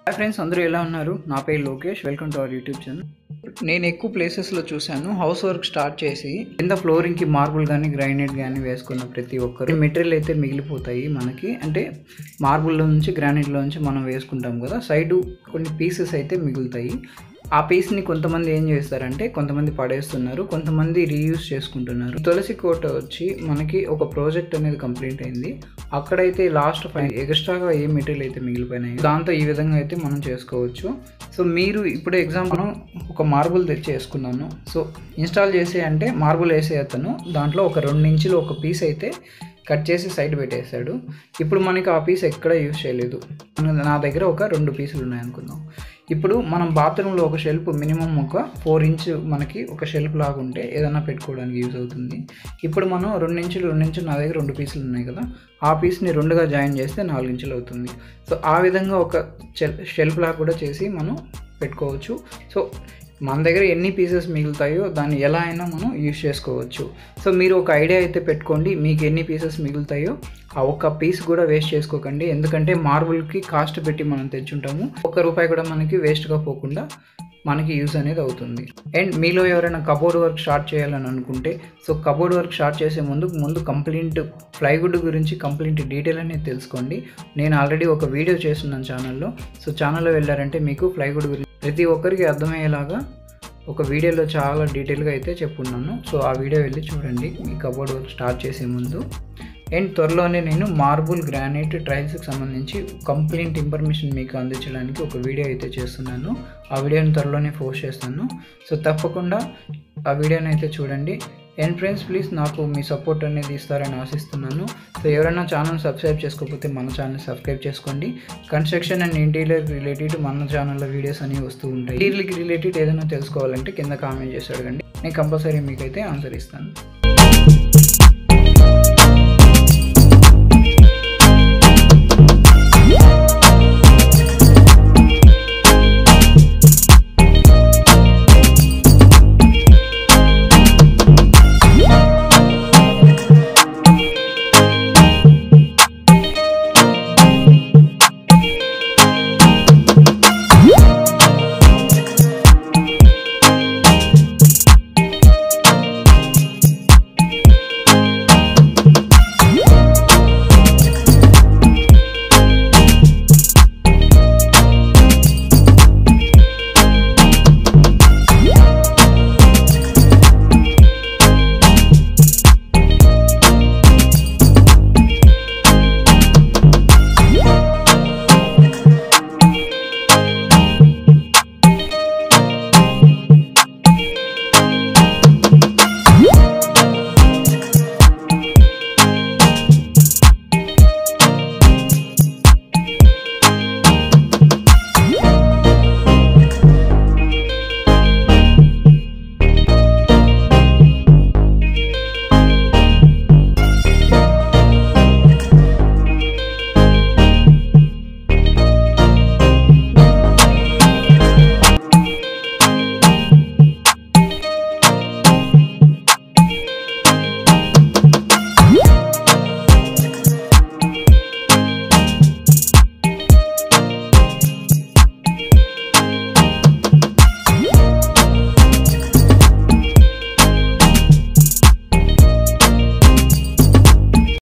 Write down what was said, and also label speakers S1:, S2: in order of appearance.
S1: hi friends అందరూ ఎలా ఉన్నారు నా పేరు Lokesh welcome to our YouTube channel నేను ఎక్కువ ప్లేసెస్లో చూశాను హౌస్ వర్క్ స్టార్ట్ చేసి కింద ఫ్లోరింగ్కి మార్బుల్ కానీ గ్రానైట్ కానీ వేసుకున్న ప్రతి ఒక్కరు మెటీరియల్ అయితే మిగిలిపోతాయి మనకి అంటే మార్బుల్లో నుంచి గ్రానైట్లో నుంచి మనం వేసుకుంటాం కదా సైడు కొన్ని పీసెస్ అయితే మిగులుతాయి ఆ పీస్ని కొంతమంది ఏం చేస్తారంటే కొంతమంది పడేస్తున్నారు కొంతమంది రీయూజ్ చేసుకుంటున్నారు తులసి కోట వచ్చి మనకి ఒక ప్రాజెక్ట్ అనేది కంప్లీట్ అయింది అక్కడైతే లాస్ట్ ఫైవ్ ఎక్స్ట్రాగా ఏ మెటీరియల్ అయితే మిగిలిపోయినాయి దాంతో ఈ విధంగా అయితే మనం చేసుకోవచ్చు సో మీరు ఇప్పుడు ఎగ్జాంపుల్ ఒక మార్బుల్ తెచ్చి వేసుకున్నాను సో ఇన్స్టాల్ చేసే అంటే మార్బుల్ వేసే అతను దాంట్లో ఒక రెండు ఇంచులు ఒక పీస్ అయితే కట్ చేసి సైడ్ పెట్టేశాడు ఇప్పుడు మనకి ఆ పీస్ ఎక్కడ యూజ్ చేయలేదు మన- నా దగ్గర ఒక రెండు పీసులు ఉన్నాయి అనుకుందాం ఇప్పుడు మనం బాత్రూంలో ఒక షెల్ఫ్ మినిమం ఒక ఫోర్ ఇంచ్ మనకి ఒక షెల్ఫ్ లాగా ఉంటే ఏదైనా పెట్టుకోవడానికి యూజ్ అవుతుంది ఇప్పుడు మనం రెండు ఇంచులు రెండు ఇంచులు నా దగ్గర రెండు పీసులు ఉన్నాయి కదా ఆ పీస్ని రెండుగా జాయిన్ చేస్తే నాలుగు ఇంచులు అవుతుంది సో ఆ విధంగా ఒక షెల్ఫ్ లాగా కూడా చేసి మనం పెట్టుకోవచ్చు సో మన దగ్గర ఎన్ని పీసెస్ మిగులుతాయో దాన్ని ఎలా అయినా మనం యూజ్ చేసుకోవచ్చు సో మీరు ఒక ఐడియా అయితే పెట్టుకోండి మీకు ఎన్ని పీసెస్ మిగులుతాయో ఆ ఒక్క పీస్ కూడా వేస్ట్ చేసుకోకండి ఎందుకంటే మార్బుల్కి కాస్ట్ పెట్టి మనం తెచ్చుంటాము ఒక్క రూపాయి కూడా మనకి వేస్ట్గా పోకుండా మనకి యూజ్ అనేది అవుతుంది అండ్ మీలో ఎవరైనా కబోర్డ్ వర్క్ స్టార్ట్ చేయాలని అనుకుంటే సో కబోర్డ్ వర్క్ స్టార్ట్ చేసే ముందు ముందు కంప్లీట్ ప్లైవుడ్ గురించి కంప్లీట్ డీటెయిల్ అనేది తెలుసుకోండి నేను ఆల్రెడీ ఒక వీడియో చేస్తున్నాను ఛానల్లో సో ఛానల్లో వెళ్ళారంటే మీకు ప్లైవుడ్ గురించి ప్రతి ఒక్కరికి అర్థమయ్యేలాగా ఒక వీడియోలో చాలా డీటెయిల్గా అయితే చెప్పున్నాను సో ఆ వీడియో వెళ్ళి చూడండి మీ కబోర్డ్ వర్క్ స్టార్ట్ చేసే ముందు అండ్ త్వరలోనే నేను మార్బుల్ గ్రానైట్ ట్రైల్స్కి సంబంధించి కంప్లీట్ ఇన్ఫర్మేషన్ మీకు అందించడానికి ఒక వీడియో అయితే చేస్తున్నాను ఆ వీడియోని త్వరలోనే పోస్ట్ చేస్తాను సో తప్పకుండా ఆ వీడియోని అయితే చూడండి అండ్ ఫ్రెండ్స్ ప్లీజ్ నాకు మీ సపోర్ట్ అనేది ఇస్తారని ఆశిస్తున్నాను సో ఎవరైనా ఛానల్ సబ్స్క్రైబ్ చేసుకోకపోతే మన ఛానల్ సబ్స్క్రైబ్ చేసుకోండి కన్స్ట్రక్షన్ అండ్ ఇంటీరియర్ రిలేటెడ్ మన ఛానల్లో వీడియోస్ అనేవి వస్తూ ఉంటాయి ఇంటీరియర్కి రిలేటెడ్ ఏదైనా తెలుసుకోవాలంటే కింద కామెంట్ చేసి అడగండి నేను కంపల్సరీ మీకైతే ఆన్సర్ ఇస్తాను